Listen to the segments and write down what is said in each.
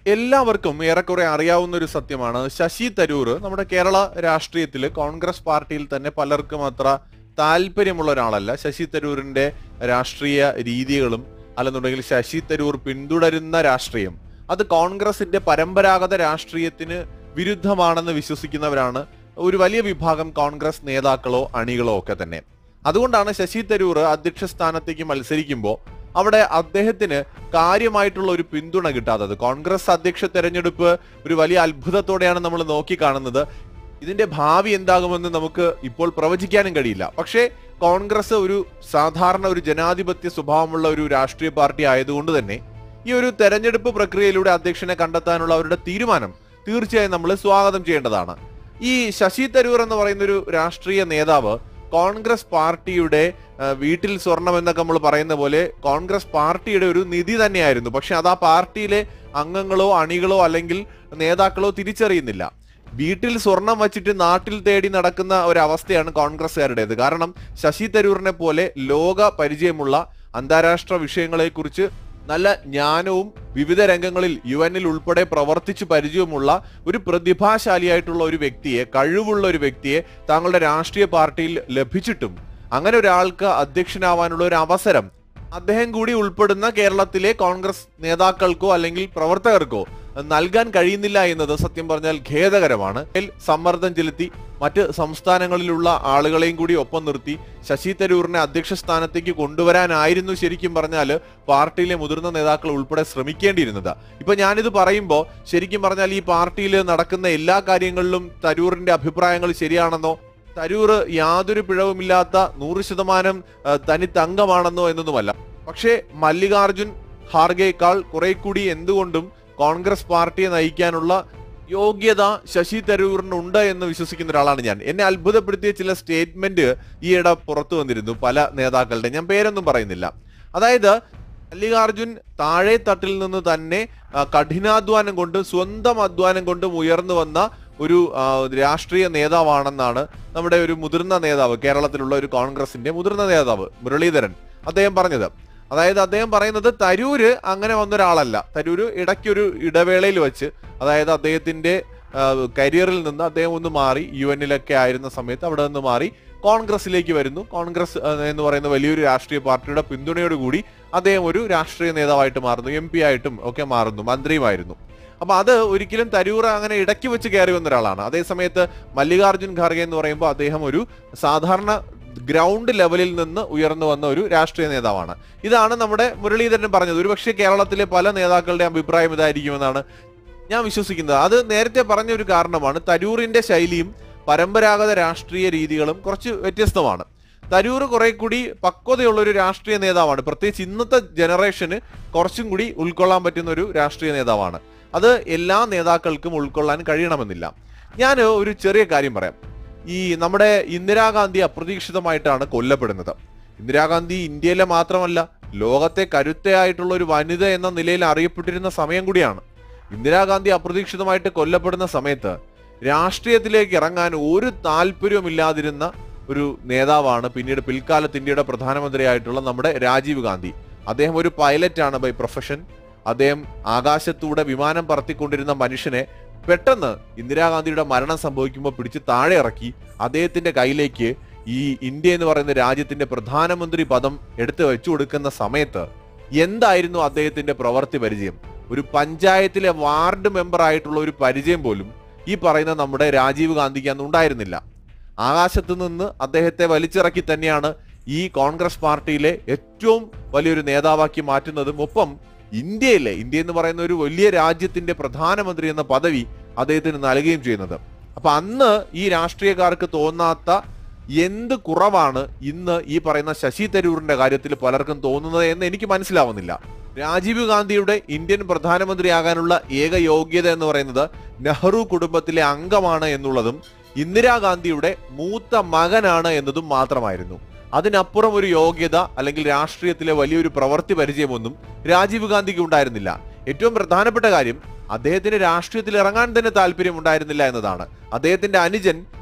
എല്ലാവർക്കും ഏറെക്കുറെ അറിയാവുന്ന ഒരു സത്യമാണ് ശശി തരൂർ നമ്മുടെ കേരള രാഷ്ട്രീയത്തിൽ കോൺഗ്രസ് പാർട്ടിയിൽ തന്നെ പലർക്കും അത്ര താല്പര്യമുള്ള ഒരാളല്ല ശശി തരൂരിന്റെ രാഷ്ട്രീയ രീതികളും അല്ലെന്നുണ്ടെങ്കിൽ ശശി തരൂർ പിന്തുടരുന്ന രാഷ്ട്രീയം അത് കോൺഗ്രസിന്റെ പരമ്പരാഗത രാഷ്ട്രീയത്തിന് വിരുദ്ധമാണെന്ന് വിശ്വസിക്കുന്നവരാണ് ഒരു വലിയ വിഭാഗം കോൺഗ്രസ് നേതാക്കളോ അണികളോ ഒക്കെ തന്നെ അതുകൊണ്ടാണ് ശശി തരൂർ അധ്യക്ഷ സ്ഥാനത്തേക്ക് മത്സരിക്കുമ്പോൾ അവിടെ അദ്ദേഹത്തിന് കാര്യമായിട്ടുള്ള ഒരു പിന്തുണ കിട്ടാത്തത് കോൺഗ്രസ് അധ്യക്ഷ തെരഞ്ഞെടുപ്പ് ഒരു വലിയ അത്ഭുതത്തോടെയാണ് നമ്മൾ നോക്കിക്കാണുന്നത് ഇതിന്റെ ഭാവി എന്താകുമെന്ന് നമുക്ക് ഇപ്പോൾ പ്രവചിക്കാനും കഴിയില്ല പക്ഷേ കോൺഗ്രസ് ഒരു സാധാരണ ഒരു ജനാധിപത്യ സ്വഭാവമുള്ള ഒരു രാഷ്ട്രീയ പാർട്ടി ആയതുകൊണ്ട് തന്നെ ഈ ഒരു തെരഞ്ഞെടുപ്പ് പ്രക്രിയയിലൂടെ അധ്യക്ഷനെ കണ്ടെത്താനുള്ള അവരുടെ തീരുമാനം തീർച്ചയായും നമ്മൾ സ്വാഗതം ചെയ്യേണ്ടതാണ് ഈ ശശി തരൂർ എന്ന് പറയുന്ന ഒരു രാഷ്ട്രീയ നേതാവ് കോൺഗ്രസ് പാർട്ടിയുടെ ആ, വീട്ടിൽ സ്വർണം എന്നൊക്കെ നമ്മൾ പറയുന്ന പോലെ കോൺഗ്രസ് പാർട്ടിയുടെ ഒരു നിധി തന്നെയായിരുന്നു പക്ഷെ അത് ആ പാർട്ടിയിലെ അംഗങ്ങളോ അണികളോ അല്ലെങ്കിൽ നേതാക്കളോ തിരിച്ചറിയുന്നില്ല വീട്ടിൽ സ്വർണം വച്ചിട്ട് നാട്ടിൽ തേടി നടക്കുന്ന ഒരു അവസ്ഥയാണ് കോൺഗ്രസ്സുകാരുടേത് കാരണം ശശി തരൂരിനെ പോലെ ലോക പരിചയമുള്ള അന്താരാഷ്ട്ര വിഷയങ്ങളെക്കുറിച്ച് നല്ല ജ്ഞാനവും വിവിധ രംഗങ്ങളിൽ യു എനിൽ ഉൾപ്പെടെ പ്രവർത്തിച്ചു പരിചയമുള്ള ഒരു പ്രതിഭാശാലിയായിട്ടുള്ള ഒരു വ്യക്തിയെ കഴിവുള്ള ഒരു വ്യക്തിയെ താങ്കളുടെ രാഷ്ട്രീയ പാർട്ടിയിൽ ലഭിച്ചിട്ടും അങ്ങനെ ഒരാൾക്ക് അധ്യക്ഷനാവാനുള്ള ഒരു അവസരം അദ്ദേഹം കൂടി ഉൾപ്പെടുന്ന കേരളത്തിലെ കോൺഗ്രസ് നേതാക്കൾക്കോ അല്ലെങ്കിൽ പ്രവർത്തകർക്കോ നൽകാൻ കഴിയുന്നില്ല എന്നത് സത്യം പറഞ്ഞാൽ ഖേദകരമാണ് ഇതിൽ സമ്മർദ്ദം ചെലുത്തി മറ്റ് സംസ്ഥാനങ്ങളിലുള്ള ആളുകളെയും കൂടി ഒപ്പം നിർത്തി ശശി തരൂരിനെ അധ്യക്ഷ സ്ഥാനത്തേക്ക് കൊണ്ടുവരാനായിരുന്നു ശരിക്കും പറഞ്ഞാൽ പാർട്ടിയിലെ മുതിർന്ന നേതാക്കൾ ഉൾപ്പെടെ ശ്രമിക്കേണ്ടിയിരുന്നത് ഇപ്പൊ ഞാനിത് പറയുമ്പോൾ ശരിക്കും പറഞ്ഞാൽ ഈ പാർട്ടിയിൽ നടക്കുന്ന എല്ലാ കാര്യങ്ങളിലും തരൂറിന്റെ അഭിപ്രായങ്ങൾ ശരിയാണെന്നോ തരൂർ യാതൊരു പിഴവുമില്ലാത്ത നൂറ് ശതമാനം ആ, തനിത്തംഗമാണെന്നോ എന്നൊന്നുമല്ല പക്ഷേ മല്ലികാർജുൻ ഖാർഗേക്കാൾ കുറെ കൂടി എന്തുകൊണ്ടും കോൺഗ്രസ് പാർട്ടിയെ നയിക്കാനുള്ള യോഗ്യത ശശി തരൂറിനുണ്ട് എന്ന് വിശ്വസിക്കുന്ന ഒരാളാണ് ഞാൻ എന്നെ അത്ഭുതപ്പെടുത്തിയ ചില സ്റ്റേറ്റ്മെന്റ് ഈയിടെ പുറത്തു വന്നിരുന്നു പല നേതാക്കളുടെ ഞാൻ പേരൊന്നും പറയുന്നില്ല അതായത് മല്ലികാർജുൻ താഴെ തട്ടിൽ നിന്ന് തന്നെ ആ, കഠിനാധ്വാനം കൊണ്ട് സ്വന്തം അധ്വാനം കൊണ്ടും ഉയർന്നു വന്ന ഒരു ആ, രാഷ്ട്രീയ നേതാവാണെന്നാണ് നമ്മുടെ ഒരു മുതിർന്ന നേതാവ് കേരളത്തിലുള്ള ഒരു കോൺഗ്രസിന്റെ മുതിർന്ന നേതാവ് മുരളീധരൻ അദ്ദേഹം പറഞ്ഞത് അതായത് അദ്ദേഹം പറയുന്നത് തരൂര് അങ്ങനെ വന്ന ഒരാളല്ല തരൂര് ഇടയ്ക്കൊരു ഇടവേളയിൽ വെച്ച് അതായത് അദ്ദേഹത്തിന്റെ ആ, കരിയറിൽ നിന്ന് അദ്ദേഹം ഒന്ന് മാറി യു എന്നിലൊക്കെ ആയിരുന്ന സമയത്ത് അവിടെ നിന്ന് മാറി കോൺഗ്രസിലേക്ക് വരുന്നു കോൺഗ്രസ് ആ, എന്ന് പറയുന്ന വലിയൊരു രാഷ്ട്രീയ പാർട്ടിയുടെ പിന്തുണയോടുകൂടി അദ്ദേഹം ഒരു രാഷ്ട്രീയ നേതാവായിട്ട് മാറുന്നു എം പി ആയിട്ടും ഒക്കെ മാറുന്നു മന്ത്രിയുമായിരുന്നു അപ്പൊ അത് ഒരിക്കലും തരൂർ അങ്ങനെ ഇടയ്ക്ക് വെച്ച് കയറി വന്ന ഒരാളാണ് അതേസമയത്ത് മല്ലികാർജുൻ ഖാർഗെ എന്ന് പറയുമ്പോൾ അദ്ദേഹം ഒരു സാധാരണ ഗ്രൗണ്ട് ലെവലിൽ നിന്ന് ഉയർന്നു വന്ന ഒരു രാഷ്ട്രീയ നേതാവാണ് ഇതാണ് നമ്മുടെ മുരളീധരൻ പറഞ്ഞത് ഒരുപക്ഷെ കേരളത്തിലെ പല നേതാക്കളുടെ അഭിപ്രായം ഇതായിരിക്കുമെന്നാണ് ഞാൻ വിശ്വസിക്കുന്നത് അത് നേരത്തെ പറഞ്ഞ ഒരു കാരണമാണ് തരൂറിന്റെ ശൈലിയും പരമ്പരാഗത രാഷ്ട്രീയ രീതികളും കുറച്ച് വ്യത്യസ്തമാണ് തരൂർ കുറെ കൂടി പക്വതയുള്ള ഒരു രാഷ്ട്രീയ നേതാവാണ് പ്രത്യേകിച്ച് ഇന്നത്തെ ജനറേഷന് കുറച്ചും കൂടി ഉൾക്കൊള്ളാൻ പറ്റുന്ന ഒരു രാഷ്ട്രീയ നേതാവാണ് അത് എല്ലാ നേതാക്കൾക്കും ഉൾക്കൊള്ളാൻ കഴിയണമെന്നില്ല ഞാൻ ഒരു ചെറിയ കാര്യം പറയാം ഈ നമ്മുടെ ഇന്ദിരാഗാന്ധി അപ്രതീക്ഷിതമായിട്ടാണ് കൊല്ലപ്പെടുന്നത് ഇന്ദിരാഗാന്ധി ഇന്ത്യയിലെ മാത്രമല്ല ലോകത്തെ കരുത്തയായിട്ടുള്ള ഒരു വനിത എന്ന നിലയിൽ അറിയപ്പെട്ടിരുന്ന സമയം കൂടിയാണ് ഇന്ദിരാഗാന്ധി അപ്രതീക്ഷിതമായിട്ട് കൊല്ലപ്പെടുന്ന സമയത്ത് രാഷ്ട്രീയത്തിലേക്ക് ഇറങ്ങാൻ ഒരു താല്പര്യവുമില്ലാതിരുന്ന ഒരു നേതാവാണ് പിന്നീട് പിൽക്കാലത്ത് ഇന്ത്യയുടെ പ്രധാനമന്ത്രിയായിട്ടുള്ള നമ്മുടെ രാജീവ് ഗാന്ധി അദ്ദേഹം ഒരു പൈലറ്റ് ആണ് ബൈ പ്രൊഫഷൻ അദ്ദേഹം ആകാശത്തൂടെ വിമാനം പറത്തിക്കൊണ്ടിരുന്ന മനുഷ്യനെ പെട്ടെന്ന് ഇന്ദിരാഗാന്ധിയുടെ മരണം സംഭവിക്കുമ്പോൾ പിടിച്ച് താഴെ ഇറക്കി അദ്ദേഹത്തിന്റെ കയ്യിലേക്ക് ഈ ഇന്ത്യ എന്ന് പറയുന്ന രാജ്യത്തിന്റെ പ്രധാനമന്ത്രി പദം എടുത്തു വെച്ചു കൊടുക്കുന്ന സമയത്ത് എന്തായിരുന്നു അദ്ദേഹത്തിന്റെ പ്രവർത്തി പരിചയം ഒരു പഞ്ചായത്തിലെ വാർഡ് മെമ്പർ ആയിട്ടുള്ള ഒരു പരിചയം പോലും ഈ പറയുന്ന നമ്മുടെ രാജീവ് ഗാന്ധിക്ക് അന്ന് ഉണ്ടായിരുന്നില്ല ആകാശത്ത് നിന്ന് അദ്ദേഹത്തെ വലിച്ചിറക്കി തന്നെയാണ് ഈ കോൺഗ്രസ് പാർട്ടിയിലെ ഏറ്റവും വലിയൊരു നേതാവാക്കി മാറ്റുന്നതും ഒപ്പം ഇന്ത്യയിലെ ഇന്ത്യ എന്ന് പറയുന്ന ഒരു വലിയ രാജ്യത്തിന്റെ പ്രധാനമന്ത്രി എന്ന പദവി അദ്ദേഹത്തിന് നൽകുകയും ചെയ്യുന്നത് അപ്പൊ അന്ന് ഈ രാഷ്ട്രീയക്കാർക്ക് തോന്നാത്ത എന്ത് കുറവാണ് ഇന്ന് ഈ പറയുന്ന ശശി തരൂരിന്റെ കാര്യത്തിൽ പലർക്കും തോന്നുന്നത് എന്ന് എനിക്ക് മനസ്സിലാവുന്നില്ല രാജീവ് ഗാന്ധിയുടെ ഇന്ത്യൻ പ്രധാനമന്ത്രിയാകാനുള്ള ഏക യോഗ്യത എന്ന് പറയുന്നത് നെഹ്റു കുടുംബത്തിലെ അംഗമാണ് എന്നുള്ളതും ഇന്ദിരാഗാന്ധിയുടെ മൂത്ത മകനാണ് എന്നതും മാത്രമായിരുന്നു അതിനപ്പുറം ഒരു യോഗ്യത അല്ലെങ്കിൽ രാഷ്ട്രീയത്തിലെ വലിയൊരു പ്രവൃത്തി പരിചയമൊന്നും രാജീവ് ഗാന്ധിക്ക് ഉണ്ടായിരുന്നില്ല ഏറ്റവും പ്രധാനപ്പെട്ട കാര്യം അദ്ദേഹത്തിന് രാഷ്ട്രീയത്തിൽ ഇറങ്ങാൻ തന്നെ താല്പര്യം ഉണ്ടായിരുന്നില്ല എന്നതാണ് അദ്ദേഹത്തിന്റെ അനുജൻ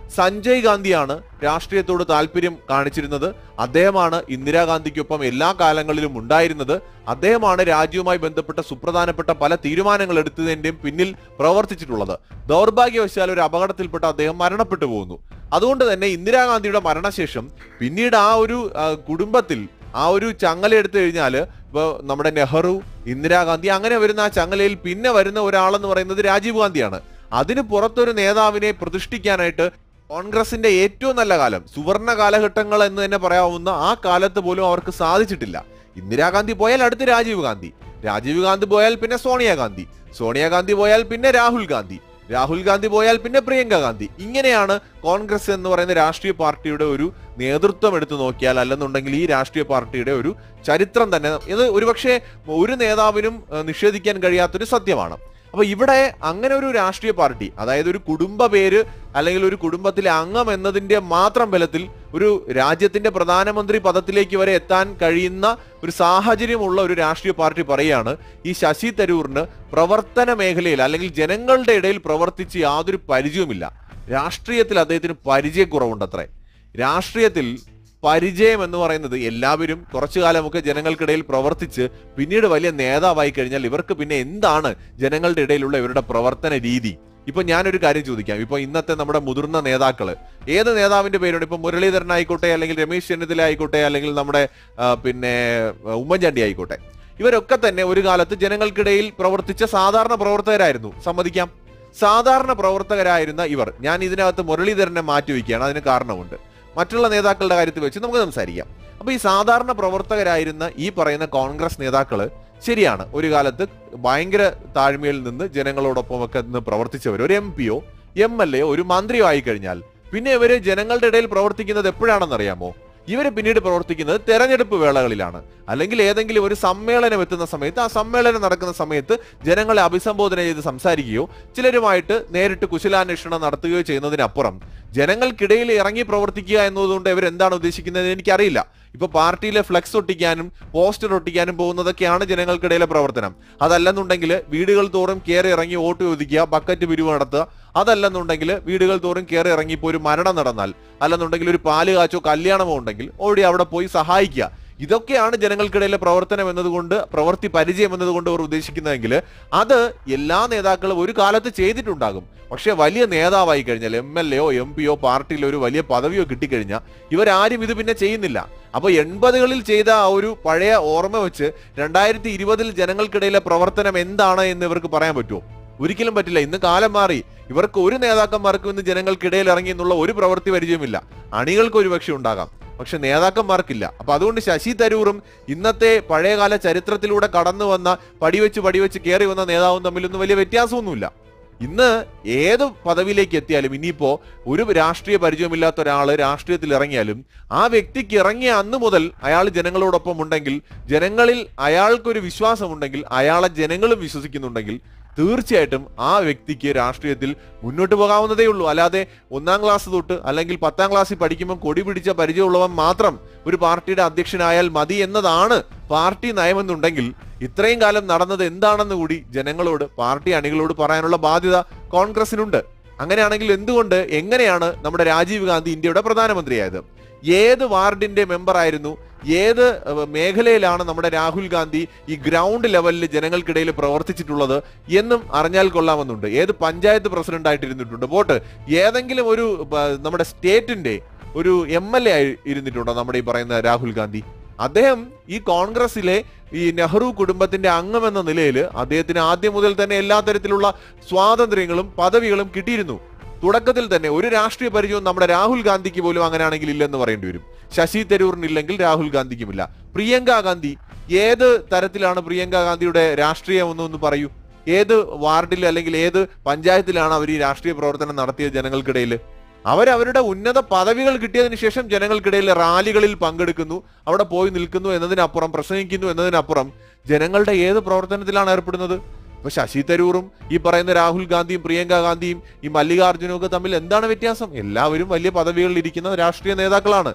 സഞ്ജയ് ഗാന്ധിയാണ് രാഷ്ട്രീയത്തോട് താല്പര്യം കാണിച്ചിരുന്നത് അദ്ദേഹമാണ് ഇന്ദിരാഗാന്ധിക്കൊപ്പം എല്ലാ കാലങ്ങളിലും ഉണ്ടായിരുന്നത് അദ്ദേഹമാണ് രാജ്യവുമായി ബന്ധപ്പെട്ട സുപ്രധാനപ്പെട്ട പല തീരുമാനങ്ങൾ എടുത്തതിന്റെയും പിന്നിൽ പ്രവർത്തിച്ചിട്ടുള്ളത് ദൗർഭാഗ്യവശാൽ ഒരു അപകടത്തിൽപ്പെട്ട് അദ്ദേഹം മരണപ്പെട്ടു പോകുന്നു അതുകൊണ്ട് തന്നെ ഇന്ദിരാഗാന്ധിയുടെ മരണശേഷം പിന്നീട് ആ ഒരു ആ, കുടുംബത്തിൽ ആ ഒരു ചങ്ങല എടുത്തു കഴിഞ്ഞാൽ ഇപ്പോൾ നമ്മുടെ നെഹ്റു ഇന്ദിരാഗാന്ധി അങ്ങനെ വരുന്ന ആ ചങ്ങലയിൽ പിന്നെ വരുന്ന ഒരാളെന്ന് പറയുന്നത് രാജീവ് ഗാന്ധിയാണ് അതിന് പുറത്തൊരു നേതാവിനെ പ്രതിഷ്ഠിക്കാനായിട്ട് കോൺഗ്രസിന്റെ ഏറ്റവും നല്ല കാലം സുവർണ കാലഘട്ടങ്ങൾ എന്ന് തന്നെ പറയാവുന്ന ആ കാലത്ത് പോലും അവർക്ക് സാധിച്ചിട്ടില്ല ഇന്ദിരാഗാന്ധി പോയാൽ അടുത്ത് രാജീവ് ഗാന്ധി രാജീവ് ഗാന്ധി പോയാൽ പിന്നെ സോണിയാഗാന്ധി സോണിയാഗാന്ധി പോയാൽ പിന്നെ രാഹുൽ ഗാന്ധി രാഹുൽ ഗാന്ധി പോയാൽ പിന്നെ പ്രിയങ്ക ഗാന്ധി ഇങ്ങനെയാണ് കോൺഗ്രസ് എന്ന് പറയുന്ന രാഷ്ട്രീയ പാർട്ടിയുടെ ഒരു നേതൃത്വം എടുത്തു നോക്കിയാൽ അല്ലെന്നുണ്ടെങ്കിൽ ഈ രാഷ്ട്രീയ പാർട്ടിയുടെ ഒരു ചരിത്രം തന്നെ ഇത് ഒരുപക്ഷെ ഒരു നേതാവിനും ഏഹ്, നിഷേധിക്കാൻ കഴിയാത്തൊരു സത്യമാണ് അപ്പൊ ഇവിടെ അങ്ങനെ ഒരു രാഷ്ട്രീയ പാർട്ടി അതായത് ഒരു കുടുംബ പേര് അല്ലെങ്കിൽ ഒരു കുടുംബത്തിലെ അംഗം എന്നതിന്റെ മാത്രം ബലത്തിൽ ഒരു രാജ്യത്തിന്റെ പ്രധാനമന്ത്രി പദത്തിലേക്ക് വരെ എത്താൻ കഴിയുന്ന ഒരു സാഹചര്യമുള്ള ഒരു രാഷ്ട്രീയ പാർട്ടി പറയുകയാണ് ഈ ശശി തരൂറിന് പ്രവർത്തന മേഖലയിൽ അല്ലെങ്കിൽ ജനങ്ങളുടെ ഇടയിൽ പ്രവർത്തിച്ച് യാതൊരു പരിചയവുമില്ല രാഷ്ട്രീയത്തിൽ അദ്ദേഹത്തിന് പരിചയക്കുറവുണ്ടത്രേ രാഷ്ട്രീയത്തിൽ പരിചയം എന്ന് പറയുന്നത് എല്ലാവരും കുറച്ചു കാലമൊക്കെ ജനങ്ങൾക്കിടയിൽ പ്രവർത്തിച്ച് പിന്നീട് വലിയ നേതാവായി കഴിഞ്ഞാൽ ഇവർക്ക് പിന്നെ എന്താണ് ജനങ്ങളുടെ ഇടയിലുള്ള ഇവരുടെ പ്രവർത്തന രീതി ഇപ്പൊ ഞാനൊരു കാര്യം ചോദിക്കാം ഇപ്പൊ ഇന്നത്തെ നമ്മുടെ മുതിർന്ന നേതാക്കള് ഏത് നേതാവിന്റെ പേരുണ്ട് ഇപ്പൊ മുരളീധരൻ ആയിക്കോട്ടെ അല്ലെങ്കിൽ രമേശ് ചെന്നിത്തല ആയിക്കോട്ടെ അല്ലെങ്കിൽ നമ്മുടെ ആ, പിന്നെ ആ, ഉമ്മൻചാണ്ടി ആയിക്കോട്ടെ ഇവരൊക്കെ തന്നെ ഒരു കാലത്ത് ജനങ്ങൾക്കിടയിൽ പ്രവർത്തിച്ച സാധാരണ പ്രവർത്തകരായിരുന്നു സമ്മതിക്കാം സാധാരണ പ്രവർത്തകരായിരുന്ന ഇവർ ഞാൻ ഇതിനകത്ത് മുരളീധരനെ മാറ്റിവെക്കുകയാണ് അതിന് കാരണമുണ്ട് മറ്റുള്ള നേതാക്കളുടെ കാര്യത്തിൽ വെച്ച് നമുക്ക് സംസാരിക്കാം അപ്പൊ ഈ സാധാരണ പ്രവർത്തകരായിരുന്ന ഈ പറയുന്ന കോൺഗ്രസ് നേതാക്കള് ശരിയാണ് ഒരു കാലത്ത് ഭയങ്കര താഴ്മയിൽ നിന്ന് ജനങ്ങളോടൊപ്പം ഒക്കെ നിന്ന് പ്രവർത്തിച്ചവർ ഒരു എം പിയോ എം എൽ എയോ ഒരു മന്ത്രിയോ ആയി കഴിഞ്ഞാൽ പിന്നെ ഇവര് ജനങ്ങളുടെ ഇടയിൽ പ്രവർത്തിക്കുന്നത് എപ്പോഴാണെന്ന് അറിയാമോ ഇവര് പിന്നീട് പ്രവർത്തിക്കുന്നത് തെരഞ്ഞെടുപ്പ് വേളകളിലാണ് അല്ലെങ്കിൽ ഏതെങ്കിലും ഒരു സമ്മേളനം എത്തുന്ന സമയത്ത് ആ സമ്മേളനം നടക്കുന്ന സമയത്ത് ജനങ്ങളെ അഭിസംബോധന ചെയ്ത് സംസാരിക്കുകയോ ചിലരുമായിട്ട് നേരിട്ട് കുശലാന്വേഷണം നടത്തുകയോ ചെയ്യുന്നതിനപ്പുറം ജനങ്ങൾക്കിടയിൽ ഇറങ്ങി പ്രവർത്തിക്കുക എന്നതുകൊണ്ട് ഇവർ എന്താണ് ഉദ്ദേശിക്കുന്നത് എനിക്കറിയില്ല ഇപ്പൊ പാർട്ടിയിലെ ഫ്ലെക്സ് ഒട്ടിക്കാനും പോസ്റ്റർ ഒട്ടിക്കാനും പോകുന്നതൊക്കെയാണ് ജനങ്ങൾക്കിടയിലെ പ്രവർത്തനം അതല്ലെന്നുണ്ടെങ്കിൽ വീടുകൾ തോറും കയറി ഇറങ്ങി വോട്ട് ചോദിക്കുക ബക്കറ്റ് പിരിവ് നടത്തുക അതല്ലെന്നുണ്ടെങ്കിൽ വീടുകൾ തോറും കയറി ഇറങ്ങി ഇപ്പോൾ ഒരു മരണം നടന്നാൽ അല്ലെന്നുണ്ടെങ്കിൽ ഒരു പാല് കാച്ചോ കല്യാണമോ ഉണ്ടെങ്കിൽ ഓടി അവിടെ പോയി സഹായിക്കുക ഇതൊക്കെയാണ് ജനങ്ങൾക്കിടയിലെ പ്രവർത്തനം എന്നതുകൊണ്ട് പ്രവൃത്തി പരിചയം എന്നതുകൊണ്ട് അവർ ഉദ്ദേശിക്കുന്നതെങ്കിൽ അത് എല്ലാ നേതാക്കളും ഒരു കാലത്ത് ചെയ്തിട്ടുണ്ടാകും പക്ഷെ വലിയ നേതാവായി കഴിഞ്ഞാൽ എം എൽ എയോ എം പിയോ പാർട്ടിയിലോ ഒരു വലിയ പദവിയോ കിട്ടിക്കഴിഞ്ഞാൽ ഇവരാരും ഇത് പിന്നെ ചെയ്യുന്നില്ല അപ്പൊ എൺപതുകളിൽ ചെയ്ത ആ ഒരു പഴയ ഓർമ്മ വെച്ച് രണ്ടായിരത്തി ഇരുപതിൽ ജനങ്ങൾക്കിടയിലെ പ്രവർത്തനം എന്താണ് എന്ന് ഇവർക്ക് പറയാൻ പറ്റുമോ ഒരിക്കലും പറ്റില്ല ഇന്ന് കാലം മാറി ഇവർക്ക് ഒരു നേതാക്കന്മാർക്കും ഇന്ന് ജനങ്ങൾക്കിടയിൽ ഇറങ്ങി എന്നുള്ള ഒരു പ്രവൃത്തി പരിചയമില്ല അണികൾക്ക് ഒരുപക്ഷെ ഉണ്ടാകാം പക്ഷെ നേതാക്കന്മാർക്കില്ല അപ്പൊ അതുകൊണ്ട് ശശി തരൂറും ഇന്നത്തെ പഴയകാല ചരിത്രത്തിലൂടെ കടന്നു വന്ന പടിവെച്ച് പടിവെച്ച് കയറി വന്ന നേതാവും തമ്മിലൊന്നും വലിയ വ്യത്യാസമൊന്നുമില്ല ഇന്ന് ഏത് പദവിയിലേക്ക് എത്തിയാലും ഇനിയിപ്പോ ഒരു രാഷ്ട്രീയ പരിചയമില്ലാത്ത ഒരാള് രാഷ്ട്രീയത്തിൽ ഇറങ്ങിയാലും ആ വ്യക്തിക്ക് ഇറങ്ങിയ അന്ന് മുതൽ അയാൾ ജനങ്ങളോടൊപ്പം ഉണ്ടെങ്കിൽ ജനങ്ങളിൽ അയാൾക്കൊരു വിശ്വാസമുണ്ടെങ്കിൽ അയാളെ ജനങ്ങളും വിശ്വസിക്കുന്നുണ്ടെങ്കിൽ തീർച്ചയായിട്ടും ആ വ്യക്തിക്ക് രാഷ്ട്രീയത്തിൽ മുന്നോട്ട് പോകാവുന്നതേ ഉള്ളൂ അല്ലാതെ ഒന്നാം ക്ലാസ് തൊട്ട് അല്ലെങ്കിൽ പത്താം ക്ലാസ്സിൽ പഠിക്കുമ്പോൾ കൊടി പിടിച്ച പരിചയമുള്ളവൻ മാത്രം ഒരു പാർട്ടിയുടെ അധ്യക്ഷനായാൽ മതി എന്നതാണ് പാർട്ടി നയമെന്നുണ്ടെങ്കിൽ ഇത്രയും കാലം നടന്നത് എന്താണെന്ന് കൂടി ജനങ്ങളോട് പാർട്ടി അണികളോട് പറയാനുള്ള ബാധ്യത കോൺഗ്രസിനുണ്ട് അങ്ങനെയാണെങ്കിൽ എന്തുകൊണ്ട് എങ്ങനെയാണ് നമ്മുടെ രാജീവ് ഗാന്ധി ഇന്ത്യയുടെ പ്രധാനമന്ത്രിയായത് ഏത് വാർഡിന്റെ മെമ്പർ ആയിരുന്നു ഏത് ഏഹ്, മേഖലയിലാണ് നമ്മുടെ രാഹുൽ ഗാന്ധി ഈ ഗ്രൗണ്ട് ലെവലിൽ ജനങ്ങൾക്കിടയിൽ പ്രവർത്തിച്ചിട്ടുള്ളത് എന്നും അറിഞ്ഞാൽ കൊള്ളാമെന്നുണ്ട് ഏത് പഞ്ചായത്ത് പ്രസിഡന്റ് ആയിട്ടിരുന്നിട്ടുണ്ട് വോട്ട് ഏതെങ്കിലും ഒരു ബ- നമ്മുടെ സ്റ്റേറ്റിന്റെ ഒരു എം എൽ എ ആയി ഇരുന്നിട്ടുണ്ടോ നമ്മുടെ ഈ പറയുന്ന രാഹുൽ ഗാന്ധി അദ്ദേഹം ഈ കോൺഗ്രസിലെ ഈ നെഹ്റു കുടുംബത്തിന്റെ അംഗം എന്ന നിലയിൽ അദ്ദേഹത്തിന് ആദ്യം മുതൽ തന്നെ എല്ലാ തരത്തിലുള്ള സ്വാതന്ത്ര്യങ്ങളും പദവികളും കിട്ടിയിരുന്നു തുടക്കത്തിൽ തന്നെ ഒരു രാഷ്ട്രീയ പരിചയവും നമ്മുടെ രാഹുൽ ഗാന്ധിക്ക് പോലും അങ്ങനെയാണെങ്കിൽ ഇല്ലെന്ന് പറയേണ്ടി വരും ശശി തരൂറിനില്ലെങ്കിൽ രാഹുൽ ഗാന്ധിക്കുമില്ല പ്രിയങ്ക ഗാന്ധി ഏത് തരത്തിലാണ് പ്രിയങ്ക ഗാന്ധിയുടെ രാഷ്ട്രീയം എന്നൊന്ന് പറയൂ ഏത് വാർഡിൽ അല്ലെങ്കിൽ ഏത് പഞ്ചായത്തിലാണ് അവർ ഈ രാഷ്ട്രീയ പ്രവർത്തനം നടത്തിയത് ജനങ്ങൾക്കിടയിൽ അവരവരുടെ ഉന്നത പദവികൾ കിട്ടിയതിനു ശേഷം ജനങ്ങൾക്കിടയിൽ റാലികളിൽ പങ്കെടുക്കുന്നു അവിടെ പോയി നിൽക്കുന്നു എന്നതിനപ്പുറം പ്രസംഗിക്കുന്നു എന്നതിനപ്പുറം ജനങ്ങളുടെ ഏത് പ്രവർത്തനത്തിലാണ് ഏർപ്പെടുന്നത് ഇപ്പൊ ശശി തരൂറും ഈ പറയുന്ന രാഹുൽ ഗാന്ധിയും പ്രിയങ്ക ഗാന്ധിയും ഈ മല്ലികാർജുനും ഒക്കെ തമ്മിൽ എന്താണ് വ്യത്യാസം എല്ലാവരും വലിയ പദവികളിൽ ഇരിക്കുന്ന രാഷ്ട്രീയ നേതാക്കളാണ്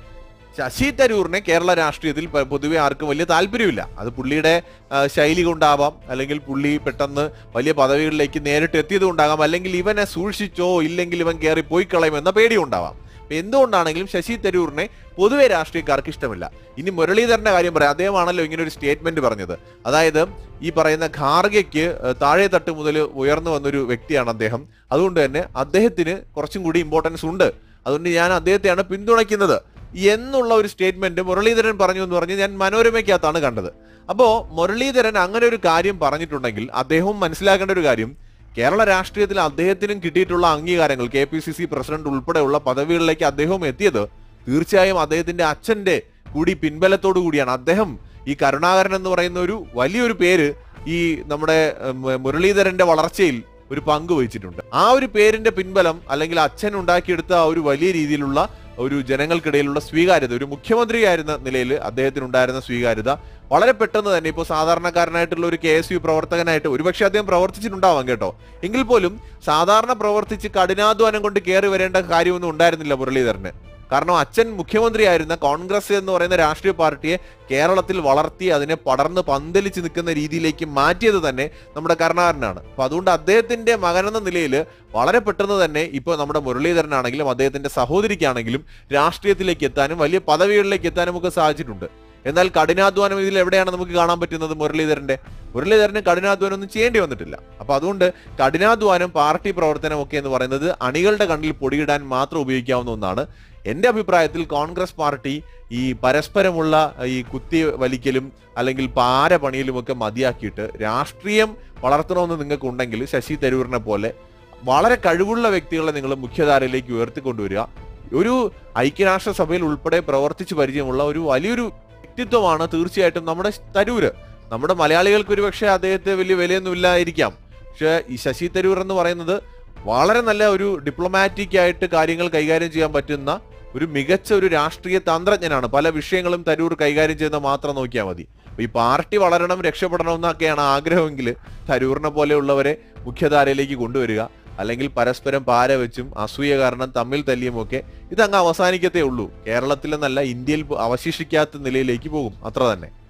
ശശി തരൂറിനെ കേരള രാഷ്ട്രീയത്തിൽ പ- പൊതുവെ ആർക്കും വലിയ താല്പര്യമില്ല അത് പുള്ളിയുടെ ആ, ശൈലി കൊണ്ടാവാം അല്ലെങ്കിൽ പുള്ളി പെട്ടെന്ന് വലിയ പദവികളിലേക്ക് നേരിട്ട് എത്തിയത് കൊണ്ടാകാം അല്ലെങ്കിൽ ഇവനെ സൂക്ഷിച്ചോ ഇല്ലെങ്കിൽ ഇവൻ കയറി പോയി കളയും എന്ന പേടി ഉണ്ടാവാം അപ്പൊ എന്തുകൊണ്ടാണെങ്കിലും ശശി തരൂറിനെ പൊതുവെ രാഷ്ട്രീയക്കാർക്ക് ഇഷ്ടമില്ല ഇനി മുരളീധരന്റെ കാര്യം പറയാം അദ്ദേഹമാണല്ലോ ഇങ്ങനെ ഒരു സ്റ്റേറ്റ്മെന്റ് പറഞ്ഞത് അതായത് ഈ പറയുന്ന ഖാർഗയ്ക്ക് ഏഹ്, താഴെ തട്ട് മുതൽ ഉയർന്നു വന്നൊരു വ്യക്തിയാണ് അദ്ദേഹം അതുകൊണ്ട് തന്നെ അദ്ദേഹത്തിന് കുറച്ചും കൂടി ഇമ്പോർട്ടൻസ് ഉണ്ട് അതുകൊണ്ട് ഞാൻ അദ്ദേഹത്തെയാണ് പിന്തുണയ്ക്കുന്നത് എന്നുള്ള ഒരു സ്റ്റേറ്റ്മെന്റ് മുരളീധരൻ പറഞ്ഞു എന്ന് പറഞ്ഞ് ഞാൻ മനോരമയ്ക്കകത്താണ് കണ്ടത് അപ്പോ മുരളീധരൻ അങ്ങനെ ഒരു കാര്യം പറഞ്ഞിട്ടുണ്ടെങ്കിൽ അദ്ദേഹവും മനസ്സിലാക്കേണ്ട ഒരു കാര്യം കേരള രാഷ്ട്രീയത്തിൽ അദ്ദേഹത്തിനും കിട്ടിയിട്ടുള്ള അംഗീകാരങ്ങൾ K P C C president ഉൾപ്പെടെയുള്ള പദവികളിലേക്ക് അദ്ദേഹവും എത്തിയത് തീർച്ചയായും അദ്ദേഹത്തിന്റെ അച്ഛന്റെ കൂടി പിൻബലത്തോടു കൂടിയാണ് അദ്ദേഹം ഈ കരുണാകരൻ എന്ന് പറയുന്ന ഒരു വലിയൊരു പേര് ഈ നമ്മുടെ ഉം, മുരളീധരന്റെ വളർച്ചയിൽ ഒരു പങ്ക് വഹിച്ചിട്ടുണ്ട് ആ ഒരു പേരിന്റെ പിൻബലം അല്ലെങ്കിൽ അച്ഛൻ ഉണ്ടാക്കിയെടുത്ത ആ ഒരു വലിയ രീതിയിലുള്ള ഒരു ജനങ്ങൾക്കിടയിലുള്ള സ്വീകാര്യത ഒരു മുഖ്യമന്ത്രിയായിരുന്ന നിലയിൽ അദ്ദേഹത്തിന് ഉണ്ടായിരുന്ന സ്വീകാര്യത വളരെ പെട്ടെന്ന് തന്നെ ഇപ്പോൾ സാധാരണക്കാരനായിട്ടുള്ള ഒരു കെ എസ് യു പ്രവർത്തകനായിട്ട് ഒരുപക്ഷെ അദ്ദേഹം പ്രവർത്തിച്ചിട്ടുണ്ടാവാം കേട്ടോ എങ്കിൽ പോലും സാധാരണ പ്രവർത്തിച്ച് കഠിനാധ്വാനം കൊണ്ട് കയറി വരേണ്ട കാര്യമൊന്നും ഉണ്ടായിരുന്നില്ല മുരളീധരന് കാരണം അച്ഛൻ മുഖ്യമന്ത്രിയായിരുന്ന കോൺഗ്രസ് എന്ന് പറയുന്ന രാഷ്ട്രീയ പാർട്ടിയെ കേരളത്തിൽ വളർത്തി അതിനെ പടർന്ന് പന്തലിച്ച് നിൽക്കുന്ന രീതിയിലേക്ക് മാറ്റിയത് തന്നെ നമ്മുടെ കരുണാകരനാണ് അപ്പൊ അതുകൊണ്ട് അദ്ദേഹത്തിന്റെ മകനെന്ന നിലയിൽ വളരെ പെട്ടെന്ന് തന്നെ ഇപ്പോൾ നമ്മുടെ മുരളീധരനാണെങ്കിലും അദ്ദേഹത്തിന്റെ സഹോദരിക്കാണെങ്കിലും രാഷ്ട്രീയത്തിലേക്ക് എത്താനും വലിയ പദവികളിലേക്ക് എത്താനും ഒക്കെ സാധിച്ചിട്ടുണ്ട് എന്നാൽ കഠിനാധ്വാനം ഇതിൽ എവിടെയാണ് നമുക്ക് കാണാൻ പറ്റുന്നത് മുരളീധരന്റെ മുരളീധരന് കഠിനാധ്വാനം ഒന്നും ചെയ്യേണ്ടി വന്നിട്ടില്ല അപ്പൊ അതുകൊണ്ട് കഠിനാധ്വാനം പാർട്ടി പ്രവർത്തനം ഒക്കെ എന്ന് പറയുന്നത് അണികളുടെ കണ്ണിൽ പൊടിയിടാൻ മാത്രം ഉപയോഗിക്കാവുന്ന ഒന്നാണ് എന്റെ അഭിപ്രായത്തിൽ കോൺഗ്രസ് പാർട്ടി ഈ പരസ്പരമുള്ള ഈ കുത്തി വലിക്കലും അല്ലെങ്കിൽ പാര പണിയിലും ഒക്കെ മതിയാക്കിയിട്ട് രാഷ്ട്രീയം വളർത്തണമെന്ന് നിങ്ങൾക്ക് ഉണ്ടെങ്കിൽ ശശി തരൂരിനെ പോലെ വളരെ കഴിവുള്ള വ്യക്തികളെ നിങ്ങൾ മുഖ്യധാരയിലേക്ക് ഉയർത്തിക്കൊണ്ടുവരിക ഒരു ഐക്യരാഷ്ട്ര സഭയിൽ ഉൾപ്പെടെ പ്രവർത്തിച്ചു പരിചയമുള്ള ഒരു വലിയൊരു വ്യക്തിത്വമാണ് തീർച്ചയായിട്ടും നമ്മുടെ തരൂര് നമ്മുടെ മലയാളികൾക്ക് ഒരു പക്ഷേ അദ്ദേഹത്തെ വലിയ വിലയൊന്നും ഇല്ലായിരിക്കാം പക്ഷേ ഈ ശശി തരൂർ എന്ന് പറയുന്നത് വളരെ നല്ല ഒരു ഡിപ്ലോമാറ്റിക് ആയിട്ട് കാര്യങ്ങൾ കൈകാര്യം ചെയ്യാൻ പറ്റുന്ന ഒരു മികച്ച ഒരു രാഷ്ട്രീയ തന്ത്രജ്ഞനാണ് പല വിഷയങ്ങളും തരൂർ കൈകാര്യം ചെയ്യുന്ന മാത്രം നോക്കിയാൽ മതി അപ്പൊ ഈ പാർട്ടി വളരണം രക്ഷപ്പെടണം എന്നൊക്കെയാണ് ആഗ്രഹമെങ്കിൽ തരൂറിനെ പോലെയുള്ളവരെ മുഖ്യധാരയിലേക്ക് കൊണ്ടുവരിക അല്ലെങ്കിൽ പരസ്പരം പാര വെച്ചും അസൂയ കാരണം തമ്മിൽ തല്ലിയുമൊക്കെ ഇതങ്ങ് അവസാനിക്കത്തേ ഉള്ളൂ കേരളത്തിലെന്നല്ല ഇന്ത്യയിൽ അവശേഷിക്കാത്ത നിലയിലേക്ക് പോകും അത്ര തന്നെ